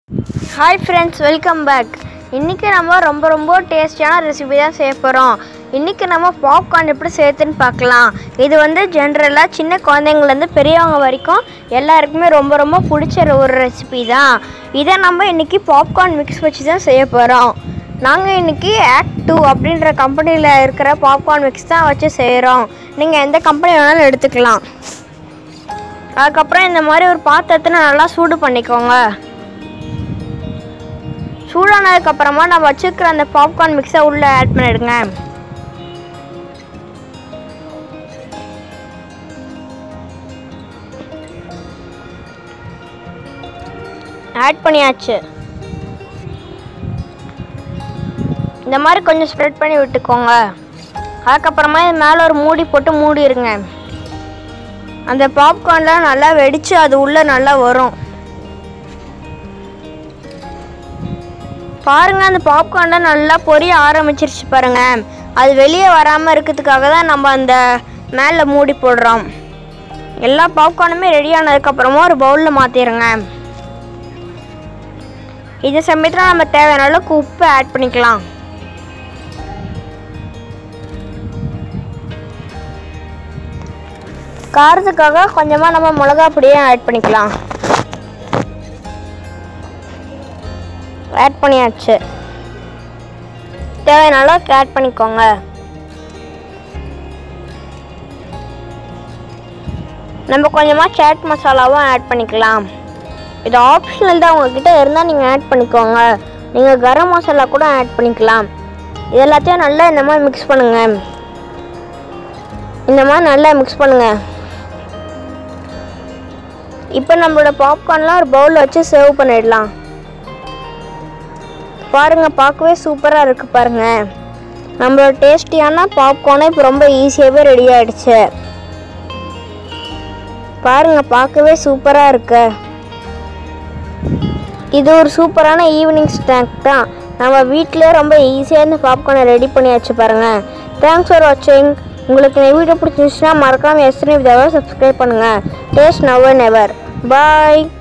hi friends welcome back இன்றைக்கி நம்ம ரொம்ப ரொம்ப டேஸ்டியான ரெசிபி தான் செய்ய போகிறோம் இன்றைக்கி நம்ம பாப்கார்ன் எப்படி செய்யறதுன்னு பார்க்கலாம் இது வந்து ஜென்ரலாக சின்ன குழந்தைங்கள்லேருந்து பெரியவங்க வரைக்கும் எல்லாருக்குமே ரொம்ப ரொம்ப பிடிச்ச ஒரு ரெசிபி தான் இதை நம்ம இன்றைக்கி பாப்கார்ன் மிக்ஸ் வச்சு தான் செய்ய போகிறோம் நாங்கள் இன்றைக்கி ஆக்ட் டூ அப்படின்ற கம்பெனியில் இருக்கிற பாப்கார்ன் மிக்ஸ் தான் வச்சு செய்கிறோம் நீங்கள் எந்த கம்பெனி வேணாலும் எடுத்துக்கலாம் அதுக்கப்புறம் இந்த மாதிரி ஒரு பாத்திரத்தை நல்லா சூடு பண்ணிக்கோங்க சூடானதுக்கு அப்புறமா நம்ம வச்சுருக்கிற அந்த பாப்கார்ன் மிக்ஸை உள்ளே ஆட் பண்ணிடுங்க ஆட் பண்ணியாச்சு இந்த மாதிரி கொஞ்சம் ஸ்ப்ரெட் பண்ணி விட்டுக்கோங்க அதுக்கப்புறமா இது மேலே ஒரு மூடி போட்டு மூடிடுங்க அந்த பாப்கார்ன்லாம் நல்லா வெடித்து அது உள்ளே நல்லா வரும் பாருங்க அந்த பாப்கார்ன்லாம் நல்லா பொரிய ஆரம்பிச்சிருச்சு பாருங்க அது வெளியே வராமல் இருக்கிறதுக்காக தான் நம்ம அந்த மேலே மூடி போடுறோம் எல்லா பாப்கார்னுமே ரெடி ஆனதுக்கப்புறமா ஒரு பவுலில் மாற்றிடுங்க இது சமயத்தில் நம்ம தேவையான அளவுக்கு உப்பு ஆட் பண்ணிக்கலாம் காரத்துக்காக கொஞ்சமாக நம்ம மிளகா பொடியை ஆட் பண்ணிக்கலாம் ஆட் பண்ணியாச்சு தேவையான அளவுக்கு ஆட் பண்ணிக்கோங்க நம்ம கொஞ்சமாக சாட் மசாலாவும் ஆட் பண்ணிக்கலாம் இது ஆப்ஷனல் தான் உங்ககிட்ட இருந்தால் நீங்கள் ஆட் பண்ணிக்கோங்க நீங்கள் கரம் மசாலா கூட ஆட் பண்ணிக்கலாம் இது எல்லாத்தையும் நல்லா இந்த மாதிரி மிக்ஸ் பண்ணுங்க இந்த மாதிரி நல்லா மிக்ஸ் பண்ணுங்க இப்போ நம்மளோட பாப்கார்ன்லாம் ஒரு பவுலில் வச்சு சர்வ் பண்ணிடலாம் பாருங்க பார்க்கவே சூப்பராக இருக்கு பாருங்க நம்மளோட டேஸ்டியான பாப்கார்னே இப்போ ரொம்ப ஈஸியாகவே ரெடி ஆயிடுச்சு பாருங்க பார்க்கவே சூப்பராக இருக்கு இது ஒரு சூப்பரான ஈவினிங் ஸ்நாக் தான் நம்ம வீட்டிலே ரொம்ப ஈஸியாக இந்த பாப்கார்னை ரெடி பண்ணியாச்சு பாருங்க தேங்க்ஸ் ஃபார் வாட்சிங் உங்களுக்கு இந்த வீடியோ பிடிச்சிருந்துச்சுன்னா மறக்காமல் எஸ்என்ஏ விதாவை சப்ஸ்கிரைப் பண்ணுங்கள் taste now and ever bye